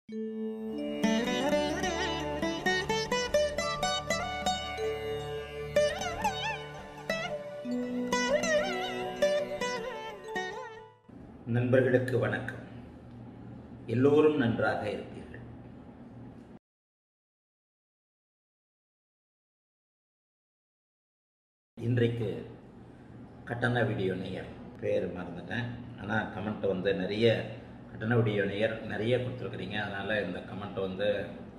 நண்பர்களுக்கு வணக்கம் எல்லோரும் நன்றாக இருப்பீர்கள் இன்றைக்கு கட்டண வீடியோ நேயர் பேர் மறந்துட்டேன் ஆனால் கமெண்ட் வந்து நிறைய கட்டண வீடியோ நேயர் நிறைய கொடுத்துருக்குறீங்க அதனால் இந்த கமெண்ட் வந்து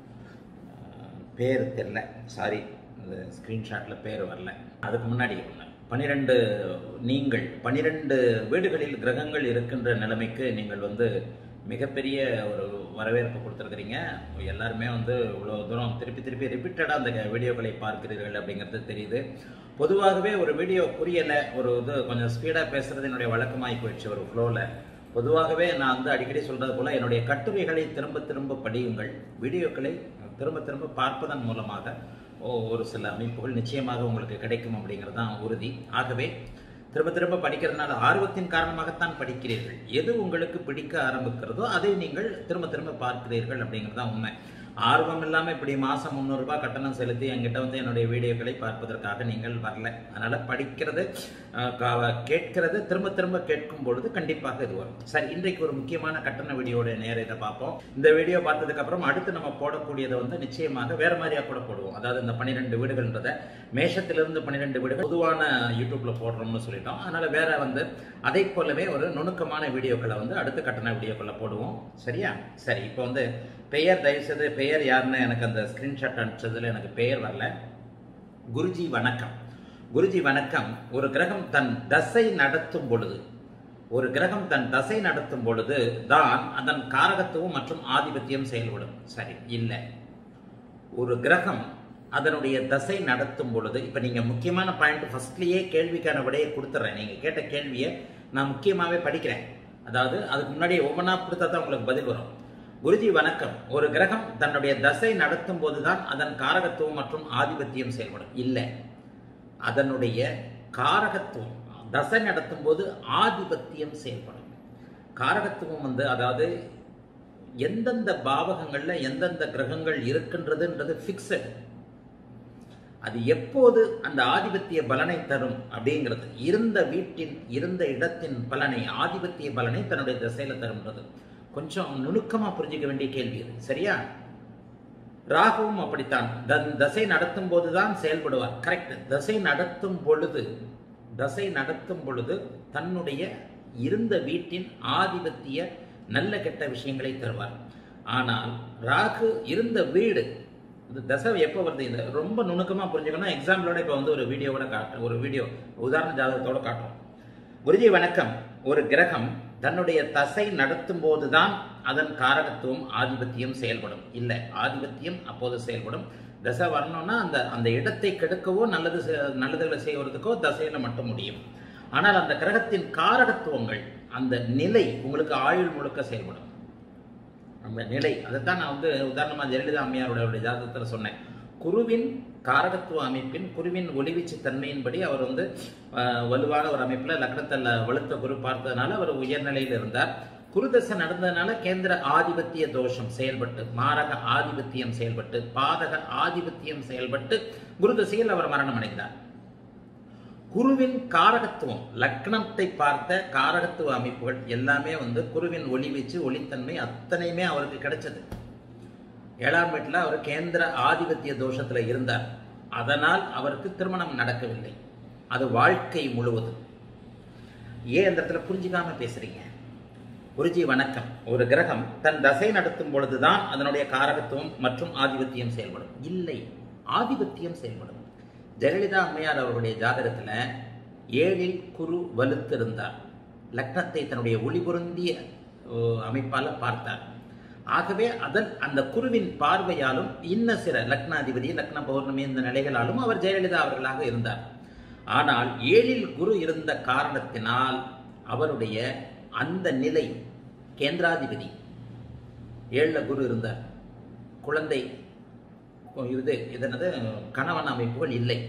அஹ், பேர் தெரில சாரி இந்த ஸ்க்ரீன்ஷாட்டில் பேர் வரல அதுக்கு முன்னாடி ஒன்று பனிரெண்டு நீங்கள் பனிரெண்டு வீடுகளில் கிரகங்கள் இருக்கின்ற நிலைமைக்கு நீங்கள் வந்து மிகப்பெரிய ஒரு வரவேற்பு கொடுத்துருக்குறீங்க எல்லாருமே வந்து இவ்வளோ தூரம் திருப்பி திருப்பி ரிப்பீட்டடாக அந்த வீடியோக்களை பார்க்கிறீர்கள் அப்படிங்கிறது தெரியுது பொதுவாகவே ஒரு வீடியோ புரியலை ஒரு இது கொஞ்சம் ஸ்பீடாக பேசுறது என்னுடைய வழக்கமாகி போயிடுச்சு ஒரு ஃப்ளோவில் பொதுவாகவே நான் வந்து அடிக்கடி சொல்றது போல என்னுடைய கட்டுரைகளை திரும்ப திரும்ப படியுங்கள் வீடியோக்களை திரும்ப திரும்ப பார்ப்பதன் மூலமாக ஓ- ஒரு சில அமைப்புகள் நிச்சயமாக உங்களுக்கு கிடைக்கும் அப்படிங்கிறது தான் உறுதி ஆகவே திரும்ப திரும்ப படிக்கிறதுனால ஆர்வத்தின் காரணமாகத்தான் படிக்கிறீர்கள் எது உங்களுக்கு பிடிக்க ஆரம்பிக்கிறதோ அதை நீங்கள் திரும்ப திரும்ப பார்க்கிறீர்கள் அப்படிங்கிறது தான் உண்மை ஆர்வம் இல்லாமல் இப்படி மாதம் முந்நூறுரூபா கட்டணம் செலுத்தி என்கிட்ட வந்து என்னுடைய வீடியோக்களை பார்ப்பதற்காக நீங்கள் வரல அதனால் படிக்கிறது அஹ், கா- கேட்கிறது திரும்ப திரும்ப கேட்கும் பொழுது கண்டிப்பாக இது வரும் சரி இன்றைக்கு ஒரு முக்கியமான கட்டண வீடியோட நேர இதை பார்ப்போம் இந்த வீடியோ பார்த்ததுக்கு அப்புறம் அடுத்து நம்ம போடக்கூடியதை வந்து நிச்சயமாக வேற மாதிரியா கூட போடுவோம் அதாவது இந்த பன்னிரெண்டு வீடுகள்ன்றத மேஷத்திலிருந்து பன்னிரெண்டு வீடுகள் பொதுவான யூடியூப்ல போடுறோம்னு சொல்லிட்டோம் அதனால வேற வந்து அதை போலவே ஒரு நுணுக்கமான வீடியோக்களை வந்து அடுத்த கட்டண வீடியோக்களை போடுவோம் சரியா சரி இப்போ வந்து பெயர் தயவுசெய்து பெயர் யாருன்னு எனக்கு அந்த ஸ்கிரீன்ஷாட் அனுப்பிச்சதுல எனக்கு பெயர் வரல குருஜி வணக்கம் குருஜி வணக்கம் ஒரு கிரகம் தன் தசை நடத்தும் பொழுது ஒரு கிரகம் தன் தசை நடத்தும் பொழுது தான் அதன் காரகத்துவம் மற்றும் ஆதிபத்தியம் செயல்படும் சரி இல்லை ஒரு கிரகம் அதனுடைய தசை நடத்தும் பொழுது இப்போ நீங்கள் முக்கியமான பாயிண்ட் ஃபர்ஸ்ட்லேயே கேள்விக்கான விடையை கொடுத்துட்றேன் நீங்கள் கேட்ட கேள்வியை நான் முக்கியமாகவே படிக்கிறேன் அதாவது அதுக்கு முன்னாடி ஒவ்வொன்றா கொடுத்தா தான் உங்களுக்கு பதில் வரும் குருஜி வணக்கம் ஒரு கிரகம் தன்னுடைய தசை நடத்தும் போதுதான் அதன் காரகத்துவம் மற்றும் ஆதிபத்தியம் செயல்படும் இல்லை அதனுடைய காரகத்துவம் தசை நடத்தும் போது ஆதிபத்தியம் செயல்படும் காரகத்துவம் வந்து அதாவது எந்தெந்த பாவகங்கள்ல எந்தெந்த கிரகங்கள் இருக்கின்றதுன்றது ஃபிக்ஸட் அது எப்போது அந்த ஆதிபத்திய பலனை தரும் அப்படிங்கிறது இருந்த வீட்டின் இருந்த இடத்தின் பலனை ஆதிபத்திய பலனை தன்னுடைய திசையில தரும்ன்றது கொஞ்சம் நுணுக்கமா புரிஞ்சுக்க வேண்டிய கேள்வி இது சரியா ராகுவும் அப்படித்தான் தன் தசை நடத்தும் போதுதான் செயல்படுவார் கரெக்ட் தசை நடத்தும் பொழுது தசை நடத்தும் பொழுது தன்னுடைய இருந்த வீட்டின் ஆதிபத்திய நல்ல கெட்ட விஷயங்களை தருவார் ஆனால் ராகு இருந்த வீடு இந்த தசை எப்போ வருது இந்த ரொம்ப நுணுக்கமாக புரிஞ்சுக்கணும் எக்ஸாம்பிளோட இப்போ வந்து ஒரு வீடியோவோட காட்டு ஒரு வீடியோ உதாரண ஜாதகத்தோட காட்டும் குருஜி வணக்கம் ஒரு கிரகம் தன்னுடைய தசை நடத்தும் போதுதான் அதன் காரகத்துவம் ஆதிபத்தியம் செயல்படும் இல்லை ஆதிபத்தியம் அப்போது செயல்படும் தசை வரணும்னா அந்த அந்த இடத்தை கெடுக்கவோ நல்லது செ- நல்லதுகளை செய்வதற்கோ தசையில மட்டும் முடியும் ஆனால் அந்த கிரகத்தின் காரகத்துவங்கள் அந்த நிலை உங்களுக்கு ஆயுள் முழுக்க செயல்படும் அந்த நிலை அதைத்தான் நான் வந்து உதாரணமாக ஜெயலலிதா அம்மையாருடைய ஜாதகத்தில் சொன்னேன் குருவின் காரகத்துவ அமைப்பின் குருவின் ஒளிவீச்சு தன்மையின்படி அவர் வந்து ஆஹ், வலுவான ஒரு அமைப்பில் லக்னத்தில் வலுத்த குரு பார்த்ததுனால அவர் உயர்நிலையில் இருந்தார் குருதசை நடந்ததுனால கேந்திர ஆதிபத்திய தோஷம் செயல்பட்டு மாரக ஆதிபத்தியம் செயல்பட்டு பாதக ஆதிபத்தியம் செயல்பட்டு குருதசையில் அவர் மரணம் அடைந்தார் குருவின் காரகத்துவம் லக்னத்தை பார்த்த காரகத்துவ அமைப்புகள் எல்லாமே வந்து குருவின் ஒளிவீச்சு ஒளித்தன்மை அத்தனையுமே அவருக்கு கிடைச்சது ஏழாம் வீட்டில் அவர் கேந்திர ஆதிபத்திய தோஷத்துல இருந்தார் அதனால் அவருக்கு திருமணம் நடக்கவில்லை அது வாழ்க்கை முழுவதும் ஏன் அந்த இடத்துல புரிஞ்சுக்காம பேசுறீங்க குருஜி வணக்கம் ஒரு கிரகம் தன் தசை நடத்தும் பொழுதுதான் அதனுடைய காரகத்துவம் மற்றும் ஆதிபத்தியம் செயல்படும் இல்லை ஆதிபத்தியம் செயல்படும் ஜெயலலிதா அம்மையார் அவருடைய ஜாதகத்துல ஏழில் குரு வலுத்திருந்தார் லக்னத்தை தன்னுடைய ஒளி பொருந்திய ஓ, அமைப்பால பார்த்தார் ஆகவே அதன் அந்த குருவின் பார்வையாலும் இன்ன சில லக்னாதிபதி லக்ன பௌர்ணமி இந்த நிலைகளாலும் அவர் ஜெயலலிதா அவர்களாக இருந்தார் ஆனால் ஏழில் குரு இருந்த காரணத்தினால் அவருடைய அந்த நிலை கேந்திராதிபதி ஏழுல குரு இருந்தார் குழந்தை இது இதனது கணவன் அமைப்புகள் இல்லை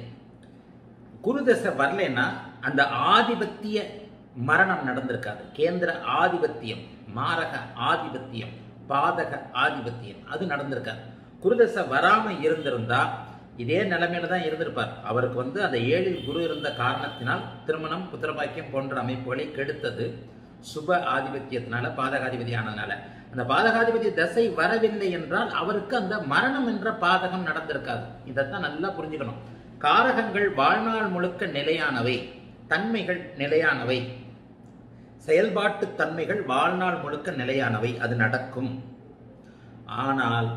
குரு தசை வரலைன்னா அந்த ஆதிபத்திய மரணம் நடந்திருக்காது கேந்திர ஆதிபத்தியம் மாரக ஆதிபத்தியம் பாதக ஆதிபத்தியம் அது நடந்திருக்காது குருதசை வராம இருந்திருந்தா இதே நிலைமையில தான் இருந்திருப்பார் அவருக்கு வந்து அந்த ஏழில் குரு இருந்த காரணத்தினால் திருமணம் புத்திரபாக்கியம் போன்ற அமைப்புகளை கெடுத்தது சுப ஆதிபத்தியத்தினால பாதகாதிபதி ஆனதுனால அந்த பாதகாதிபதி தசை வரவில்லை என்றால் அவருக்கு அந்த மரணம் என்ற பாதகம் நடந்திருக்காது இதைத்தான் நல்லா புரிஞ்சுக்கணும் காரகங்கள் வாழ்நாள் முழுக்க நிலையானவை தன்மைகள் நிலையானவை செயல்பாட்டு தன்மைகள் வாழ்நாள் முழுக்க நிலையானவை அது நடக்கும் ஆனால்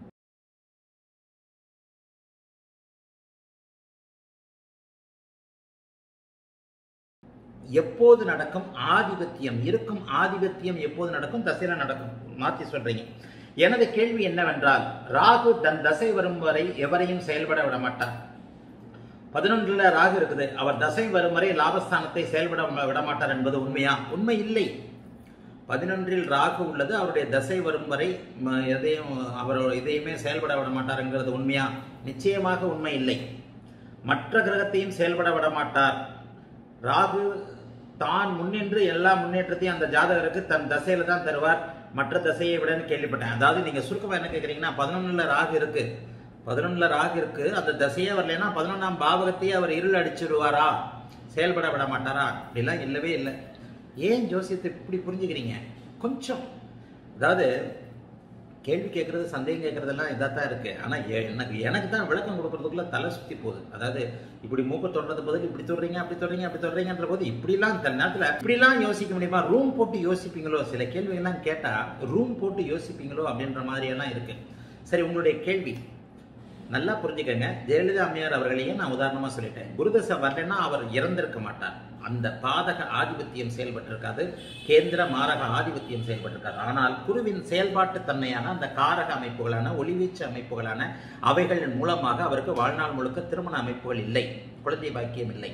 எப்போது நடக்கும் ஆதிபத்தியம் இருக்கும் ஆதிபத்தியம் எப்போது நடக்கும் தசையில நடக்கும் மாத்தி சொல்றீங்க எனது கேள்வி என்னவென்றால் ராகு தன் தசை வரும் வரை எவரையும் செயல்பட விட மாட்டார் பதினொன்றுல ராகு இருக்குது அவர் தசை வரும் வரை லாபஸ்தானத்தை செயல்பட விட மாட்டார் என்பது உண்மையா உண்மை இல்லை பதினொன்றில் ராகு உள்ளது அவருடைய தசை வரும் வரை ம, எதையும் அவர் இதையுமே செயல்பட விட மாட்டாருங்கிறது உண்மையா நிச்சயமாக உண்மை இல்லை மற்ற கிரகத்தையும் செயல்பட விட மாட்டார் ராகு தான் முன்னின்று எல்லா முன்னேற்றத்தையும் அந்த ஜாதகருக்கு தன் தசையில தான் தருவார் மற்ற தசையை விடன்னு கேள்விப்பட்டேன் அதாவது நீங்க சுருக்கமா என்ன கேக்குறீங்கன்னா பதினொன்னுல ராகு இருக்கு பதினொன்னுல ராகு இருக்கு அந்த தசையே வரலைன்னா பதினொன்றாம் பாவகத்தையே அவர் இருள் அடிச்சிருவாரா செயல்பட விட மாட்டாரா அப்படிலாம் இல்லவே இல்லை ஏன் ஜோசியத்தை இப்படி புரிஞ்சுக்கிறீங்க கொஞ்சம் அதாவது கேள்வி கேட்கறது சந்தேகம் கேட்கறதெல்லாம் இதாக தான் இருக்கு ஆனால் எனக்கு எனக்கு தான் விளக்கம் கொடுக்கறதுக்குள்ள தலை சுற்றி போகுது அதாவது இப்படி மூக்க தொடர்றது பதில் இப்படி சொல்றீங்க அப்படி சொல்றீங்க அப்படி சொல்றீங்கன்ற போது இப்படிலாம் இந்த நேரத்தில் இப்படிலாம் யோசிக்க முடியுமா ரூம் போட்டு யோசிப்பீங்களோ சில கேள்விகள்லாம் கேட்டால் ரூம் போட்டு யோசிப்பீங்களோ அப்படின்ற மாதிரியெல்லாம் இருக்கு சரி உங்களுடைய கேள்வி நல்லா புரிஞ்சுக்கங்க ஜெயலலிதா அம்மையார் அவர்களையே நான் உதாரணமா சொல்லிட்டேன் குருதசை வரலைன்னா அவர் இறந்திருக்க மாட்டார் அந்த பாதக ஆதிபத்தியம் செயல்பட்டிருக்காது கேந்திர மாரக ஆதிபத்தியம் செயல்பட்டிருக்காது ஆனால் குருவின் செயல்பாட்டு தன்மையான அந்த காரக அமைப்புகளான ஒளிவீச்சு அமைப்புகளான அவைகளின் மூலமாக அவருக்கு வாழ்நாள் முழுக்க திருமண அமைப்புகள் இல்லை குழந்தை பாக்கியம் இல்லை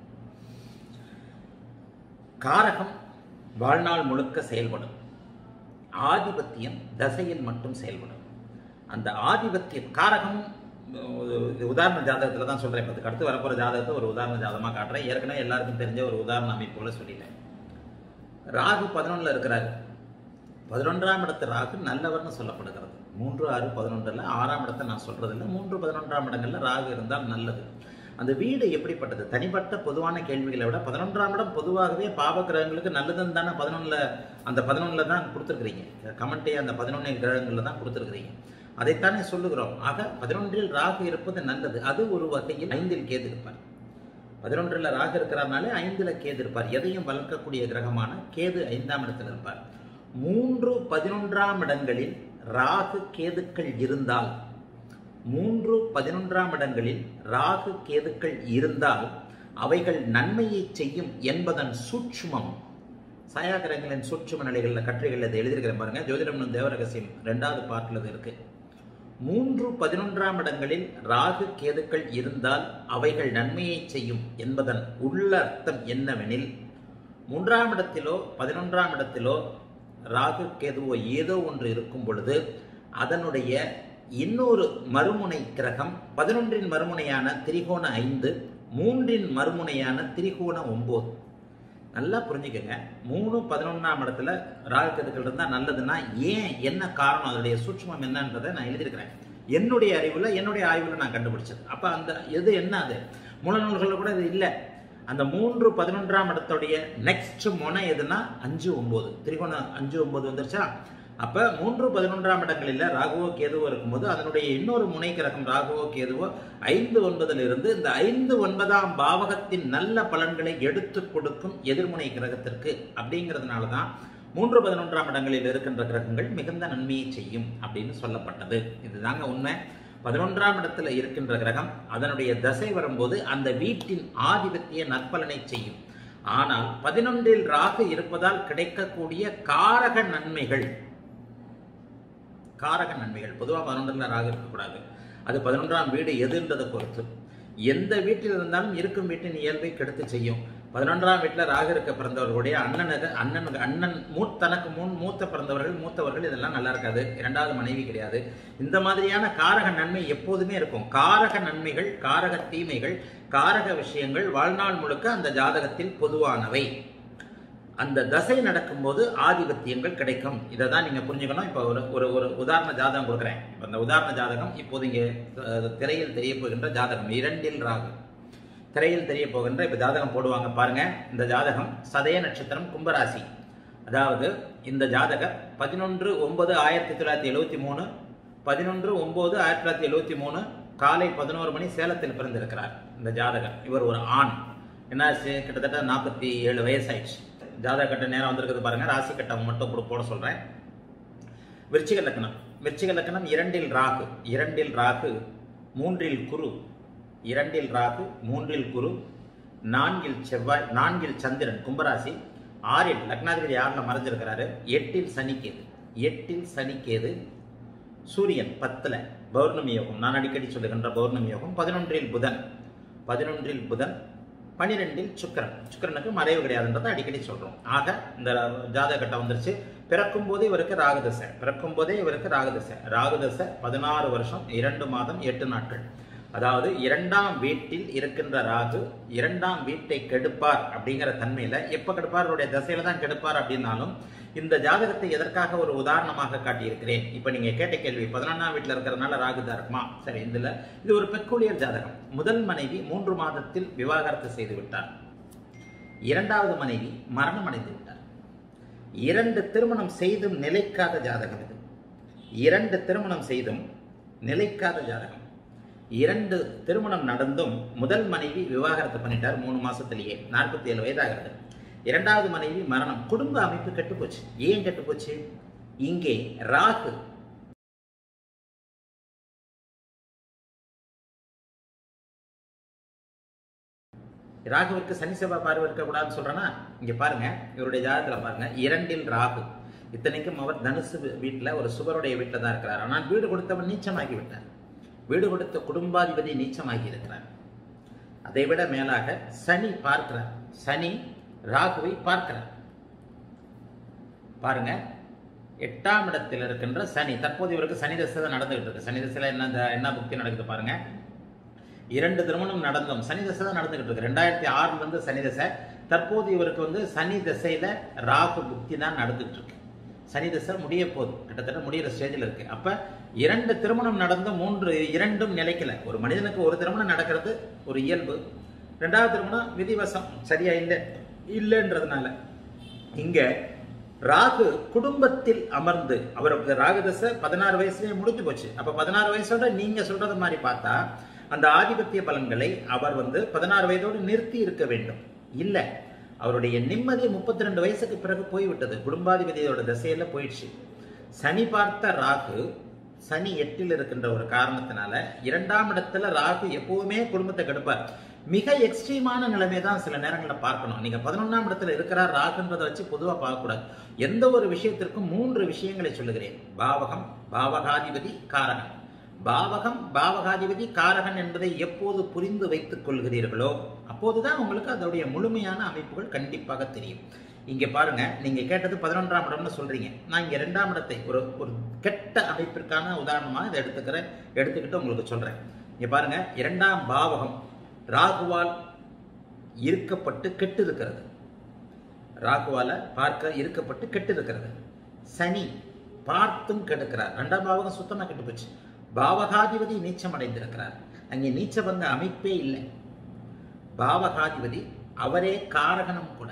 காரகம் வாழ்நாள் முழுக்க செயல்படும் ஆதிபத்தியம் தசையில் மட்டும் செயல்படும் அந்த ஆதிபத்தியம் காரகம் இது உதாரண ஜாதகத்தில் தான் சொல்கிறேன் அதுக்கு அடுத்து வரப்போகிற ஜாதகத்தை ஒரு உதாரண ஜாதகமாக காட்டுறேன் ஏற்கனவே எல்லாருக்கும் தெரிஞ்ச ஒரு உதாரண அமைப்புகளை சொல்லிட்டேன் ராகு பதினொன்றில் இருக்கிறாரு பதினொன்றாம் இடத்து ராகு நல்லவர்னு சொல்லப்படுகிறது மூன்று ஆறு பதினொன்றில் ஆறாம் இடத்தை நான் சொல்றதில்லை மூன்று பதினொன்றாம் இடங்களில் ராகு இருந்தால் நல்லது அந்த வீடு எப்படிப்பட்டது தனிப்பட்ட பொதுவான கேள்விகளை விட பதினொன்றாம் இடம் பொதுவாகவே பாவ கிரகங்களுக்கு நல்லதுன்னு தானே பதினொன்றில் அந்த பதினொன்றில் தான் கொடுத்துருக்குறீங்க கமெண்ட்டே அந்த பதினொன்று கிரகங்களில் தான் கொடுத்துருக்குறீங்க அதைத்தானே சொல்லுகிறோம் ஆக பதினொன்றில் ராகு இருப்பது நல்லது அது ஒரு வகையில் ஐந்தில் கேது இருப்பார் பதினொன்றில் ராகு இருக்கிறனாலே ஐந்தில் கேது இருப்பார் எதையும் வளர்க்கக்கூடிய கிரகமான கேது ஐந்தாம் இடத்தில் இருப்பார் மூன்று பதினொன்றாம் இடங்களில் ராகு கேதுக்கள் இருந்தால் மூன்று பதினொன்றாம் இடங்களில் ராகு கேதுக்கள் இருந்தால் அவைகள் நன்மையை செய்யும் என்பதன் சூட்சுமம் சாயாகிரகங்களின் சூட்சும நிலைகளில் கட்டுரைகளில் இதை எழுதியிருக்கிறேன் பாருங்க ஜோதிடம் தேவரகசியம் ரெண்டாவது பார்ட்டில் இது இருக்கு மூன்று பதினொன்றாம் இடங்களில் ராகு கேதுக்கள் இருந்தால் அவைகள் நன்மையை செய்யும் என்பதன் உள்ள அர்த்தம் என்னவெனில் மூன்றாம் இடத்திலோ பதினொன்றாம் இடத்திலோ ராகு கேதுவோ ஏதோ ஒன்று இருக்கும் பொழுது அதனுடைய இன்னொரு மறுமுனை கிரகம் பதினொன்றின் மறுமுனையான திரிகோண ஐந்து மூன்றின் மறுமுனையான திரிகோண ஒன்பது நல்லா புரிஞ்சுக்கங்க மூணு பதினொன்றாம் இடத்துல ராகு கேதுக்கள் இருந்தால் நல்லதுன்னா ஏன் என்ன காரணம் அதனுடைய சூட்சமம் என்னன்றதை நான் எழுதியிருக்கிறேன் என்னுடைய அறிவில் என்னுடைய ஆய்வில் நான் கண்டுபிடிச்சது அப்போ அந்த எது என்ன அது மூல நூல்களில் கூட இது இல்லை அந்த மூன்று பதினொன்றாம் இடத்துடைய நெக்ஸ்ட் முனை எதுனா அஞ்சு ஒம்பது திரிகோண அஞ்சு ஒம்பது வந்துருச்சா அப்ப மூன்று பதினொன்றாம் இடங்களில் ராகுவோ கேதுவோ இருக்கும்போது அதனுடைய இன்னொரு முனை கிரகம் ராகுவோ கேதுவோ ஐந்து ஒன்பதுல இருந்து இந்த ஐந்து ஒன்பதாம் பாவகத்தின் நல்ல பலன்களை எடுத்து கொடுக்கும் எதிர்முனை கிரகத்திற்கு அப்படிங்கிறதுனால தான் மூன்று பதினொன்றாம் இடங்களில் இருக்கின்ற கிரகங்கள் மிகுந்த நன்மையை செய்யும் அப்படின்னு சொல்லப்பட்டது இதுதாங்க உண்மை பதினொன்றாம் இடத்துல இருக்கின்ற கிரகம் அதனுடைய தசை வரும்போது அந்த வீட்டின் ஆதிபத்திய நற்பலனை செய்யும் ஆனால் பதினொன்றில் ராகு இருப்பதால் கிடைக்கக்கூடிய காரக நன்மைகள் காரக நன்மைகள் பொதுவாக பதினொன்றில் ராகு இருக்கக்கூடாது அது பதினொன்றாம் வீடு எதுன்றதை பொறுத்து எந்த வீட்டில் இருந்தாலும் இருக்கும் வீட்டின் இயல்பை கெடுத்து செய்யும் பதினொன்றாம் வீட்டில் ராகு இருக்க பிறந்தவர்களுடைய அண்ணனுக்கு அண்ணன் அண்ணன் மூ தனக்கு முன் மூத்த பிறந்தவர்கள் மூத்தவர்கள் இதெல்லாம் நல்லா இருக்காது இரண்டாவது மனைவி கிடையாது இந்த மாதிரியான காரக நன்மை எப்போதுமே இருக்கும் காரக நன்மைகள் காரக தீமைகள் காரக விஷயங்கள் வாழ்நாள் முழுக்க அந்த ஜாதகத்தில் பொதுவானவை அந்த தசை நடக்கும்போது ஆதிபத்தியங்கள் கிடைக்கும் இதை தான் நீங்கள் புரிஞ்சுக்கணும் இப்போ ஒரு ஒரு ஒரு உதாரண ஜாதகம் கொடுக்குறேன் இப்போ இந்த உதாரண ஜாதகம் இப்போது இங்கே அஹ், திரையில் தெரிய போகின்ற ஜாதகம் இரண்டில் ராகு திரையில் தெரிய போகின்ற இப்போ ஜாதகம் போடுவாங்க பாருங்க இந்த ஜாதகம் சதய நட்சத்திரம் கும்பராசி அதாவது இந்த ஜாதகர் பதினொன்று ஒன்பது ஆயிரத்தி தொள்ளாயிரத்தி எழுவத்தி மூணு பதினொன்று ஒன்பது ஆயிரத்தி தொள்ளாயிரத்தி எழுவத்தி மூணு காலை பதினோரு மணி சேலத்தில் பிறந்திருக்கிறார் இந்த ஜாதகர் இவர் ஒரு ஆண் என்னாச்சு கிட்டத்தட்ட நாற்பத்தி ஏழு வயசாயிடுச்சு ஜாதக கட்ட நேரம் வந்திருக்குது பாருங்க ராசி கட்டம் மட்டும் கூட போட சொல்றேன் விருச்சிக லக்னம் விருச்சிக லக்னம் இரண்டில் ராகு இரண்டில் ராகு மூன்றில் குரு இரண்டில் ராகு மூன்றில் குரு நான்கில் செவ்வாய் நான்கில் சந்திரன் கும்பராசி ஆறில் லக்னாதிபதி ஆறில் மறைஞ்சிருக்கிறாரு எட்டில் சனிக்கேது எட்டில் சனிக்கேது சூரியன் பத்துல பௌர்ணமி யோகம் நான் அடிக்கடி சொல்லுகின்ற பௌர்ணமி யோகம் பதினொன்றில் புதன் பதினொன்றில் புதன் பனிரெண்டில் சுக்கிரன் சுக்கிரனுக்கு மறைவு கிடையாதுன்றதை அடிக்கடி சொல்றோம் ஆக இந்த ஜாதக கட்டம் வந்துருச்சு பிறக்கும் போதே இவருக்கு ராகுதசை பிறக்கும் போதே இவருக்கு ராகுதசை ராகுதசை பதினாறு வருஷம் இரண்டு மாதம் எட்டு நாட்கள் அதாவது இரண்டாம் வீட்டில் இருக்கின்ற ராகு இரண்டாம் வீட்டை கெடுப்பார் அப்படிங்கிற தன்மையில எப்ப கெடுப்பார் அவருடைய தசையில தான் கெடுப்பார் அப்படின்னாலும் இந்த ஜாதகத்தை எதற்காக ஒரு உதாரணமாக காட்டியிருக்கிறேன் இப்ப நீங்க கேட்ட கேள்வி பதினொன்றாம் வீட்டில் இருக்கிறதுனால ராகு தான் இருக்குமா சரி இதுல இது ஒரு பெக்குலியர் ஜாதகம் முதல் மனைவி மூன்று மாதத்தில் விவாகரத்து செய்து விட்டார் இரண்டாவது மனைவி மரணம் அடைந்து விட்டார் இரண்டு திருமணம் செய்தும் நிலைக்காத ஜாதகம் இது இரண்டு திருமணம் செய்தும் நிலைக்காத ஜாதகம் இரண்டு திருமணம் நடந்தும் முதல் மனைவி விவாகரத்து பண்ணிட்டார் மூணு மாசத்திலேயே நாற்பத்தி ஏழு வயதாகிறது இரண்டாவது மனைவி மரணம் குடும்ப அமைப்பு கெட்டுப்போச்சு ஏன் கெட்டுப்போச்சு இங்கே ராகு ராகுவிற்கு சனி செவ்வாய் பார்வை இருக்கக்கூடாதுன்னு சொல்றேன்னா இங்க பாருங்க இவருடைய ஜாதகத்துல பாருங்க இரண்டில் ராகு இத்தனைக்கும் அவர் தனுசு வீட்டுல ஒரு சுவருடைய வீட்டுல தான் இருக்கிறார் ஆனால் வீடு கொடுத்தவன் நீச்சமாகி விட்டார் வீடு கொடுத்த குடும்பாதிபதி நீச்சமாகி இருக்கிறார் அதை விட மேலாக சனி பார்க்கிறார் சனி ராகுவை பார்க்கிறார் பாருங்க எட்டாம் இடத்தில் இருக்கின்ற சனி தற்போது இவருக்கு சனி தசை தான் நடந்துகிட்டு இருக்கு சனி தசையில என்ன இந்த- என்ன புக்தி நடக்குது பாருங்க இரண்டு திருமணம் நடந்தும் சனி தசை தான் நடந்துகிட்டு இருக்கு ரெண்டாயிரத்தி ஆறுல இருந்து சனி தசை தற்போது இவருக்கு வந்து சனி தசையில ராகு புக்தி தான் நடந்துட்டு இருக்கு சனி தசை முடிய போகுது கிட்டத்தட்ட முடியிற ஸ்டேஜில் இருக்கு அப்ப இரண்டு திருமணம் நடந்து மூன்று இரண்டும் நிலைக்கல ஒரு மனிதனுக்கு ஒரு திருமணம் நடக்கிறது ஒரு இயல்பு ரெண்டாவது திருமணம் விதிவசம் சரியா இல்லை இல்லைன்றதுனால இங்க ராகு குடும்பத்தில் அமர்ந்து அவருக்கு ராகு தசை பதினாறு வயசுலயே முடிஞ்சு போச்சு அப்ப பதினாறு வயசோட நீங்க சொல்றது மாதிரி பார்த்தா அந்த ஆதிபத்திய பலன்களை அவர் வந்து பதினாறு வயதோடு நிறுத்தி இருக்க வேண்டும் இல்ல அவருடைய நிம்மதி முப்பத்தி ரெண்டு வயசுக்கு பிறகு போய்விட்டது குடும்பாதிபதியோட திசையில போயிடுச்சு சனி பார்த்த ராகு சனி எட்டில் இருக்கின்ற ஒரு காரணத்தினால இரண்டாம் இடத்துல ராகு எப்பவுமே குடும்பத்தை கெடுப்பார் மிக எக்ஸ்ட்ரீமான நிலைமை தான் சில நேரங்களில் பார்க்கணும் நீங்க பதினொன்றாம் இடத்துல இருக்கிறார் ராகுன்றதை வச்சு பொதுவாக பார்க்கக்கூடாது எந்த ஒரு விஷயத்திற்கும் மூன்று விஷயங்களை சொல்லுகிறேன் பாவகம் பாவகாதிபதி காரகன் பாவகம் பாவகாதிபதி காரகன் என்பதை எப்போது புரிந்து வைத்துக் கொள்கிறீர்களோ அப்போதுதான் உங்களுக்கு அதோடைய முழுமையான அமைப்புகள் கண்டிப்பாக தெரியும் இங்க பாருங்க நீங்க கேட்டது பதினொன்றாம் இடம்னு சொல்றீங்க நான் இங்க இரண்டாம் இடத்தை ஒரு ஒரு கெட்ட அமைப்பிற்கான உதாரணமா இதை எடுத்துக்கிறேன் எடுத்துக்கிட்டு உங்களுக்கு சொல்றேன் இங்க பாருங்க இரண்டாம் பாவகம் ராகுவால் இருக்கப்பட்டு கெட்டு இருக்கிறது ராகுவால பார்க்க இருக்கப்பட்டு கெட்டு இருக்கிறது சனி பார்த்தும் கெடுக்கிறார் ரெண்டாம் பாவகம் சுத்தமா கெட்டு போச்சு பாவகாதிபதி நீச்சம் அடைந்திருக்கிறார் அங்கே நீச்சபங்க அமைப்பே இல்லை பாவகாதிபதி அவரே காரகனும் கூட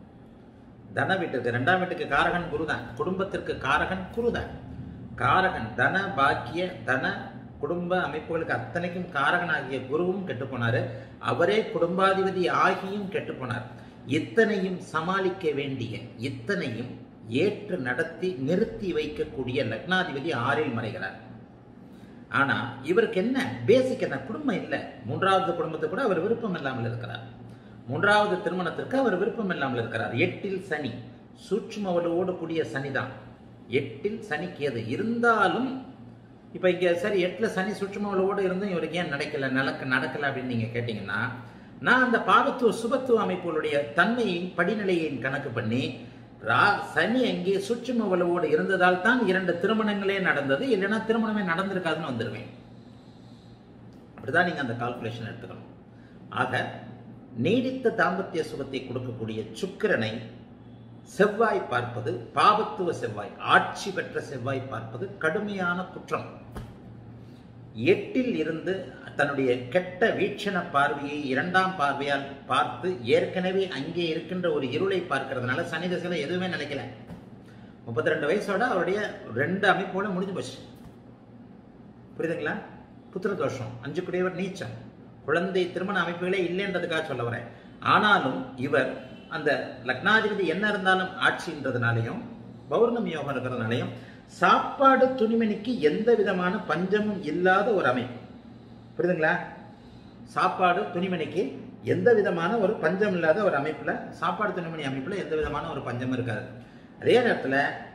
தன வீட்டுக்கு ரெண்டாம் வீட்டுக்கு காரகன் குருதான் குடும்பத்திற்கு காரகன் குருதான் காரகன் தன பாக்கிய தன குடும்ப அமைப்புகளுக்கு அத்தனைக்கும் காரகனாகிய குருவும் கெட்டு போனாரு அவரே குடும்பாதிபதி ஆகியும் கெட்டு போனார் இத்தனையும் சமாளிக்க வேண்டிய இத்தனையும் ஏற்று நடத்தி நிறுத்தி வைக்கக்கூடிய லக்னாதிபதி ஆறில் மறைகிறார் ஆனா இவருக்கு என்ன பேசிக் என்ன குடும்பம் இல்லை மூன்றாவது குடும்பத்துக்கு கூட அவர் விருப்பம் இல்லாமல் இருக்கிறார் மூன்றாவது திருமணத்திற்கு அவர் விருப்பம் இல்லாமல் இருக்கிறார் எட்டில் சனி சூட்சும வலுவோடு கூடிய சனிதான் எட்டில் சனி கேது இருந்தாலும் இப்ப இங்க சரி எட்டுல சனி சூட்சும வலுவோடு இருந்தும் இவருக்கு ஏன் நடக்கல நடக்க நடக்கல அப்படின்னு நீங்க கேட்டீங்கன்னா நான் அந்த பாவத்துவ சுபத்துவ அமைப்புகளுடைய தன்மையின் படிநிலையின் கணக்கு பண்ணி ரா சனி அங்கே சூட்சும வலுவோடு இருந்ததால் தான் இரண்டு திருமணங்களே நடந்தது இல்லைன்னா திருமணமே நடந்திருக்காதுன்னு வந்துருவேன் அப்படிதான் நீங்க அந்த கால்குலேஷன் எடுத்துக்கணும் ஆக நீடித்த தாம்பத்திய சுகத்தை கொடுக்கக்கூடிய சுக்கிரனை செவ்வாய் பார்ப்பது பாபத்துவ செவ்வாய் ஆட்சி பெற்ற செவ்வாய் பார்ப்பது கடுமையான குற்றம் எட்டில் இருந்து தன்னுடைய கெட்ட வீட்சண பார்வையை இரண்டாம் பார்வையால் பார்த்து ஏற்கனவே அங்கே இருக்கின்ற ஒரு இருளை பார்க்கறதுனால சனி தசையில எதுவுமே நினைக்கல முப்பத்தி ரெண்டு வயசோட அவருடைய ரெண்டு அமைப்போட முடிஞ்சு போச்சு புரியுதுங்களா புத்திர தோஷம் அஞ்சு குடையவர் நீச்சம் குழந்தை திருமண அமைப்புகளே இல்லைன்றதுக்காக சொல்ல வரேன் ஆனாலும் இவர் அந்த லக்னாதிபதி என்ன இருந்தாலும் ஆட்சின்றதுனாலையும் பௌர்ணமி யோகம் இருக்கிறதுனாலையும் சாப்பாடு துணிமணிக்கு எந்த விதமான பஞ்சமும் இல்லாத ஒரு அமைப்பு புரியுதுங்களா சாப்பாடு துணிமணிக்கு எந்த விதமான ஒரு பஞ்சம் இல்லாத ஒரு அமைப்புல சாப்பாடு துணிமணி அமைப்புல எந்த விதமான ஒரு பஞ்சமும் இருக்காது அதே நேரத்துல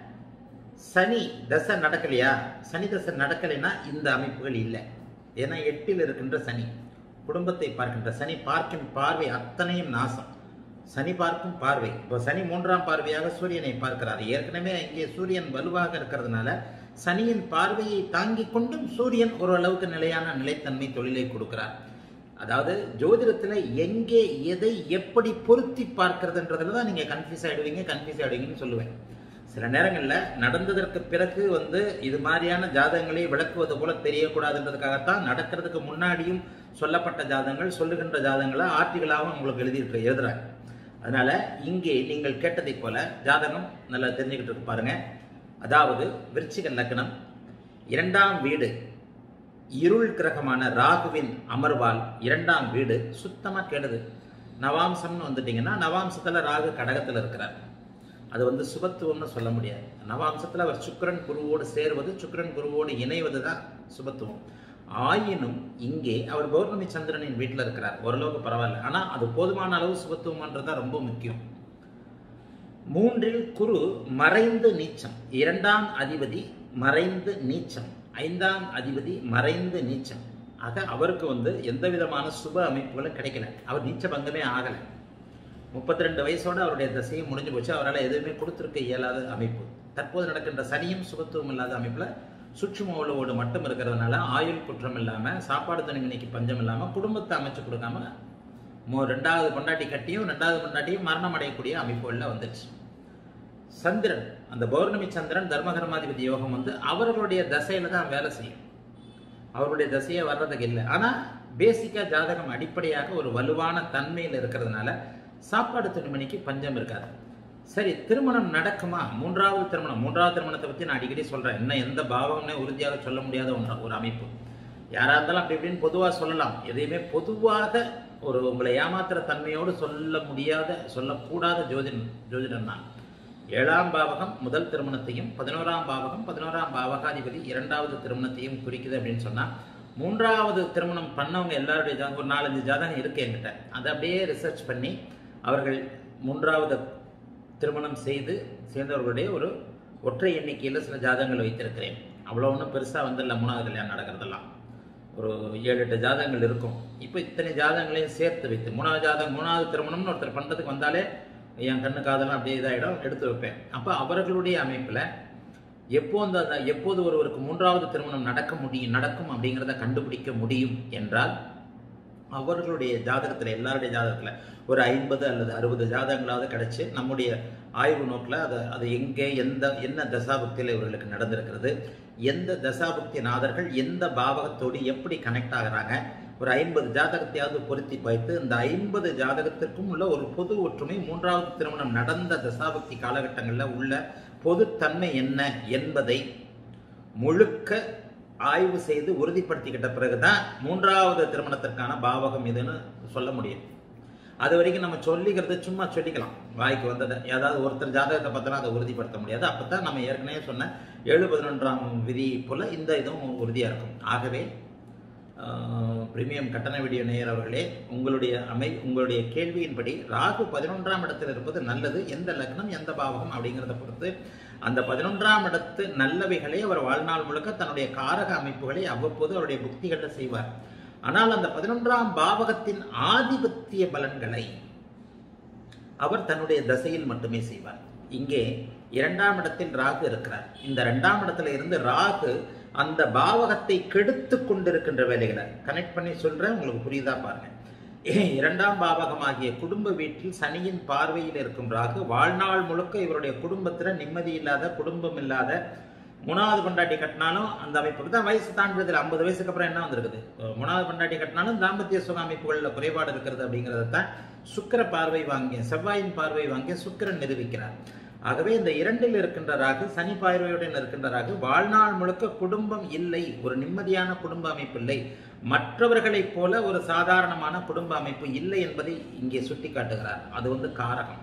சனி தசை நடக்கலையா சனி தசை நடக்கலைன்னா இந்த அமைப்புகள் இல்லை ஏன்னா எட்டில் இருக்கின்ற சனி குடும்பத்தை பார்க்கின்ற சனி பார்க்கும் பார்வை அத்தனையும் நாசம் சனி பார்க்கும் பார்வை இப்போ சனி மூன்றாம் பார்வையாக சூரியனை பார்க்கிறார் ஏற்கனவே இங்கே சூரியன் வலுவாக இருக்கிறதுனால சனியின் பார்வையை தாங்கிக் கொண்டும் சூரியன் ஓரளவுக்கு நிலையான நிலைத்தன்மை தொழிலை கொடுக்கிறார் அதாவது ஜோதிடத்துல எங்கே எதை எப்படி பொருத்தி பார்க்கறதுன்றதுல தான் நீங்க கன்ஃபியூஸ் ஆயிடுவீங்க கன்ஃபியூஸ் ஆயிடுவீங்கன்னு சொல்லுவேன் சில நேரங்கள்ல நடந்ததற்கு பிறகு வந்து இது மாதிரியான ஜாதகங்களை விளக்குவது போல தெரியக்கூடாதுன்றதுக்காகத்தான் நடக்கிறதுக்கு முன்னாடியும் சொல்லப்பட்ட ஜாதகங்கள் சொல்லுகின்ற ஜாதகங்களை ஆர்டிகளாகவும் உங்களுக்கு எழுதிட்டு எழுதுறாங்க அதனால இங்கே நீங்கள் கேட்டதைப் போல ஜாதகம் நல்லா தெரிஞ்சுக்கிட்டு இருக்கு பாருங்க அதாவது விருச்சிக லக்னம் இரண்டாம் வீடு இருள் கிரகமான ராகுவின் அமர்வால் இரண்டாம் வீடு சுத்தமா கெடுது நவாம்சம்னு வந்துட்டீங்கன்னா நவாம்சத்துல ராகு கடகத்துல இருக்கிறார் அது வந்து சுபத்துவம்னு சொல்ல முடியாது நவாம்சத்துல அவர் சுக்கிரன் குருவோடு சேர்வது சுக்கிரன் குருவோடு இணைவது தான் சுபத்துவம் ஆயினும் இங்கே அவர் பௌர்ணமி சந்திரனின் வீட்டில் இருக்கிறார் ஓரளவுக்கு பரவாயில்ல ஆனா அது போதுமான அளவு சுபத்துவம்ன்றது தான் ரொம்ப முக்கியம் மூன்றில் குரு மறைந்து நீச்சம் இரண்டாம் அதிபதி மறைந்து நீச்சம் ஐந்தாம் அதிபதி மறைந்து நீச்சம் ஆக அவருக்கு வந்து எந்த விதமான சுப அமைப்புகளும் கிடைக்கல அவர் நீச்ச பங்கமே ஆகலை முப்பத்தி ரெண்டு வயசோட அவருடைய தசையும் முடிஞ்சு போச்சு அவரால் எதுவுமே கொடுத்துருக்க இயலாத அமைப்பு தற்போது நடக்கின்ற சனியும் சுபத்துவம் இல்லாத அமைப்பில் சுற்றும உழவோடு மட்டும் இருக்கிறதுனால ஆயுள் குற்றம் இல்லாமல் சாப்பாடு தனிமணிக்கு பஞ்சம் இல்லாமல் குடும்பத்தை அமைச்சு கொடுக்காம மோ ரெண்டாவது பொண்டாட்டி கட்டியும் ரெண்டாவது பொண்டாட்டியும் மரணம் அடையக்கூடிய அமைப்புகளில் வந்துடுச்சு சந்திரன் அந்த பௌர்ணமி சந்திரன் தர்மகர்மாதிபதி யோகம் வந்து அவர்களுடைய தசையில தான் வேலை செய்யும் அவருடைய தசையே வர்றதுக்கு இல்லை ஆனால் பேசிக்காக ஜாதகம் அடிப்படையாக ஒரு வலுவான தன்மையில் இருக்கிறதுனால சாப்பாடு துணிமணிக்கு பஞ்சம் இருக்காது சரி திருமணம் நடக்குமா மூன்றாவது திருமணம் மூன்றாவது திருமணத்தை பற்றி நான் அடிக்கடி சொல்கிறேன் இன்னும் எந்த பாவம்னே உறுதியாக சொல்ல முடியாத ஒன்று ஒரு அமைப்பு யாராக இருந்தாலும் அப்படி இப்படின்னு பொதுவாக சொல்லலாம் எதையுமே பொதுவாக ஒரு உங்களை ஏமாத்துற தன்மையோடு சொல்ல முடியாத சொல்லக்கூடாத ஜோதிடன் ஜோதிடன் நான் ஏழாம் பாவகம் முதல் திருமணத்தையும் பதினோராம் பாவகம் பதினோராம் பாவகாதிபதி இரண்டாவது திருமணத்தையும் குறிக்குது அப்படின்னு சொன்னா மூன்றாவது திருமணம் பண்ணவங்க எல்லாருடைய ஜாதகம் ஒரு நாலஞ்சு ஜாதகம் இருக்கு என்கிட்ட அதை அப்படியே ரிசர்ச் பண்ணி அவர்கள் மூன்றாவது திருமணம் செய்து சேர்ந்தவர்களுடைய ஒரு ஒற்றை எண்ணிக்கையில் சில ஜாதகங்கள் வைத்திருக்கிறேன் அவ்வளோ ஒன்றும் பெருசாக வந்து இல்லை மூணாவது கல்யாணம் நடக்கிறதெல்லாம் ஒரு ஏழு எட்டு ஜாதகங்கள் இருக்கும் இப்போ இத்தனை ஜாதகங்களையும் சேர்த்து வைத்து மூணாவது ஜாதகம் மூணாவது திருமணம்னு ஒருத்தர் பண்ணுறதுக்கு வந்தாலே என் கண்ணு காதெல்லாம் அப்படியே இதாகிடும் எடுத்து வைப்பேன் அப்போ அவர்களுடைய அமைப்பில் எப்போ அந்த அந்த- எப்போது ஒருவருக்கு மூன்றாவது திருமணம் நடக்க முடியும் நடக்கும் அப்படிங்கிறத கண்டுபிடிக்க முடியும் என்றால் அவர்களுடைய ஜாதகத்தில் எல்லாருடைய ஜாதகத்தில் ஒரு ஐம்பது அல்லது அறுபது ஜாதகங்களாவது கிடைச்சு நம்முடைய ஆய்வு நோக்கில் அதை அது எங்கே எந்த என்ன தசாபக்தியில் இவர்களுக்கு நடந்திருக்கிறது எந்த தசாபக்தி நாதர்கள் எந்த பாவகத்தோடு எப்படி கனெக்ட் ஆகுறாங்க ஒரு ஐம்பது ஜாதகத்தையாவது பொருத்தி வைத்து இந்த ஐம்பது ஜாதகத்திற்கும் உள்ள ஒரு பொது ஒற்றுமை மூன்றாவது திருமணம் நடந்த தசாபக்தி காலகட்டங்களில் உள்ள பொதுத்தன்மை என்ன என்பதை முழுக்க ஆய்வு செய்து உறுதிப்படுத்திக்கிட்ட பிறகுதான் மூன்றாவது திருமணத்திற்கான பாவகம் இதுன்னு சொல்ல முடியும் அது வரைக்கும் நம்ம சொல்லிக்கிறது சும்மா சொல்லிக்கலாம் வாய்க்கு வந்ததை ஏதாவது ஒருத்தர் ஜாதகத்தை பார்த்தா அதை உறுதிப்படுத்த முடியாது அப்பதான் நம்ம ஏற்கனவே சொன்ன ஏழு பதினொன்றாம் விதி போல இந்த இதுவும் உறுதியா இருக்கும் ஆகவே பிரீமியம் கட்டண வீடியோ நேயர் அவர்களே உங்களுடைய அமை உங்களுடைய கேள்வியின்படி ராகு பதினொன்றாம் இடத்தில் இருப்பது நல்லது எந்த லக்னம் எந்த பாவகம் அப்படிங்கிறத பொறுத்து அந்த பதினொன்றாம் இடத்து நல்லவைகளை அவர் வாழ்நாள் முழுக்க தன்னுடைய காரக அமைப்புகளை அவ்வப்போது அவருடைய புக்திகளில் செய்வார் ஆனால் அந்த பதினொன்றாம் பாவகத்தின் ஆதிபத்திய பலன்களை அவர் தன்னுடைய தசையில் மட்டுமே செய்வார் இங்கே இரண்டாம் இடத்தில் ராகு இருக்கிறார் இந்த இரண்டாம் இடத்துல இருந்து ராகு அந்த பாவகத்தை கெடுத்து கொண்டிருக்கின்ற வேலைகளை கனெக்ட் பண்ணி சொல்றேன் உங்களுக்கு புரியுதா பாருங்க இரண்டாம் பாவகமாகிய குடும்ப வீட்டில் சனியின் பார்வையில் இருக்கும் ராகு வாழ்நாள் முழுக்க இவருடைய குடும்பத்துல நிம்மதி இல்லாத குடும்பம் இல்லாத மூணாவது பொண்டாட்டி கட்டினாலும் அந்த அமைப்புக்கு தான் வயசு தாண்டுறதுல ஐம்பது வயசுக்கு அப்புறம் என்ன வந்திருக்குது மூணாவது பொண்டாட்டி கட்டினாலும் தாம்பத்திய சுக அமைப்புகளில் குறைபாடு இருக்கிறது அப்படிங்கிறத தான் சுக்கிர பார்வை வாங்கிய செவ்வாயின் பார்வை வாங்கிய சுக்கிரன் நிரூபிக்கிறார் ஆகவே இந்த இரண்டில் இருக்கின்ற ராகு சனி பார்வையுடன் இருக்கின்ற ராகு வாழ்நாள் முழுக்க குடும்பம் இல்லை ஒரு நிம்மதியான குடும்ப அமைப்பு இல்லை மற்றவர்களைப் போல ஒரு சாதாரணமான குடும்ப அமைப்பு இல்லை என்பதை இங்கே சுட்டி காட்டுகிறார் அது வந்து காரகம்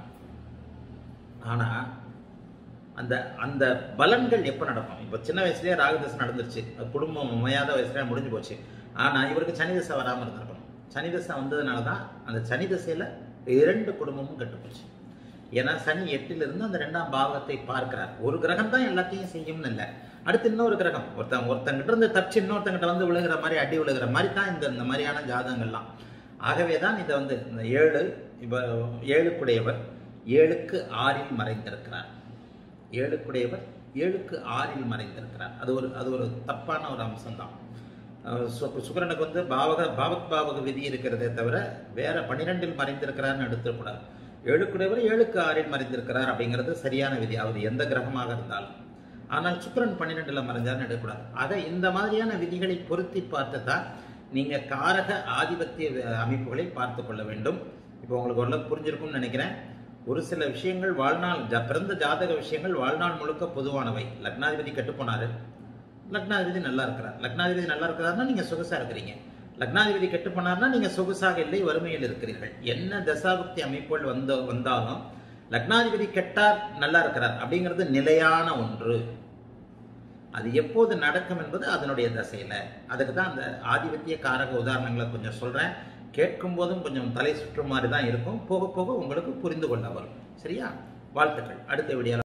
ஆனா அந்த அந்த பலன்கள் எப்போ நடக்கும் இப்போ சின்ன வயசுலயே ராகுதசை நடந்துருச்சு அது குடும்பம் அமையாத வயசுல முடிஞ்சு போச்சு ஆனா இவருக்கு சனி தசை வராமல் இருந்திருக்கணும் சனி தசை வந்ததுனால தான் அந்த சனி தசையில இரண்டு குடும்பமும் கெட்டுப்போச்சு ஏன்னா சனி எட்டிலிருந்து அந்த ரெண்டாம் பாவத்தை பார்க்கிறார் ஒரு கிரகம் தான் எல்லாத்தையும் செய்யும்னு இல்லை அடுத்து இன்னொரு கிரகம் ஒருத்தன் ஒருத்தங்கிட்ட இருந்து தப்பிச்சு இன்னொருத்தங்கிட்ட வந்து விழுகிற மாதிரி அடி விழுகிற மாதிரி தான் இந்த இந்த மாதிரியான ஜாதகங்கள்லாம் ஆகவே தான் இதை வந்து இந்த ஏழு இப்போ ஏழுக்குடையவர் ஏழுக்கு ஆறில் மறைந்திருக்கிறார் ஏழுக்குடையவர் ஏழுக்கு ஆறில் மறைந்திருக்கிறார் அது ஒரு அது ஒரு தப்பான ஒரு அம்சம்தான் அஹ் சு- சுக்கிரனுக்கு வந்து பாவக பாவக் பாவக விதி இருக்கிறதே தவிர வேற பன்னிரெண்டில் மறைந்திருக்கிறார்னு எடுத்துக்கூடாது ஏழுக்குடையவர் ஏழுக்கு ஆறில் மறைந்திருக்கிறார் அப்படிங்கிறது சரியான விதி அது எந்த கிரகமாக இருந்தாலும் ஆனால் சுக்கிரன் பன்னிரெண்டில் மறைஞ்சார்னு எடுக்கக்கூடாது ஆக இந்த மாதிரியான விதிகளை பொருத்தி பார்த்து தான் நீங்க காரக ஆதிபத்திய வி- அமைப்புகளை பார்த்து கொள்ள வேண்டும் இப்போ உங்களுக்கு ஓரளவுக்கு புரிஞ்சிருக்கும்னு நினைக்கிறேன் ஒரு சில விஷயங்கள் வாழ்நாள் ஜ- பிறந்த ஜாதக விஷயங்கள் வாழ்நாள் முழுக்க பொதுவானவை லக்னாதிபதி கெட்டு போனாரு லக்னாதிபதி நல்லா இருக்கிறார் லக்னாதிபதி நல்லா இருக்கிறாருன்னா நீங்க சொகுசா இருக்கிறீங்க லக்னாதிபதி கெட்டு போனார்னா நீங்க சொகுசாக இல்லை வறுமையில் இருக்கிறீர்கள் என்ன தசாபக்தி அமைப்புகள் வந்த வந்தாலும் லக்னாதிபதி கெட்டார் நல்லா இருக்கிறார் அப்படிங்கிறது நிலையான ஒன்று அது எப்போது நடக்கும் என்பது அதனுடைய தசையில அதுக்கு தான் அந்த ஆதிபத்திய காரக உதாரணங்களை கொஞ்சம் சொல்றேன் கேட்கும் போதும் கொஞ்சம் தலை சுற்று மாதிரி தான் இருக்கும் போக போக உங்களுக்கு புரிந்து கொள்ள வரும் சரியா வாழ்த்துக்கள் அடுத்த வீடியோல